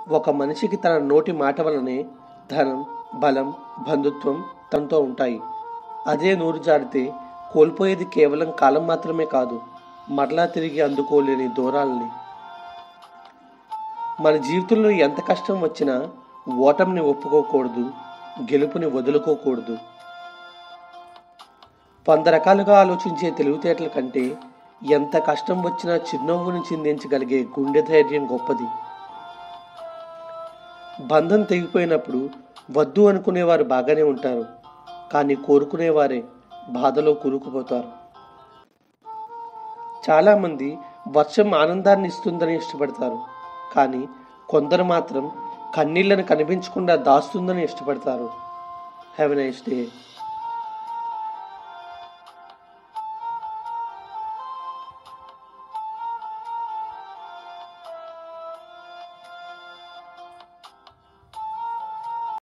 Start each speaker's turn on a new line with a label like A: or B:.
A: ఒక మనిషికి తన నోటి మాట వలనే ధనం బలం బంధుత్వం తనతో ఉంటాయి అదే నూరు జాడితే కోల్పోయేది కేవలం కాలం మాత్రమే కాదు మరలా తిరిగి అందుకోలేని దూరాలని మన జీవితంలో ఎంత కష్టం వచ్చినా ఓటమిని ఒప్పుకోకూడదు గెలుపుని వదులుకోకూడదు వంద రకాలుగా ఆలోచించే తెలివితేటల కంటే ఎంత కష్టం వచ్చినా చిరునవ్వుని చిందించగలిగే గుండె ధైర్యం గొప్పది బంధం తెగిపోయినప్పుడు వద్దు అనుకునేవారు బాగానే ఉంటారు కానీ కోరుకునేవారే బాధలో కూరుకుపోతారు చాలామంది వర్షం ఆనందాన్ని ఇస్తుందని ఇష్టపడతారు కానీ కొందరు మాత్రం కన్నీళ్లను కనిపించకుండా దాస్తుందని ఇష్టపడతారు హ్యావ్ నైస్ డే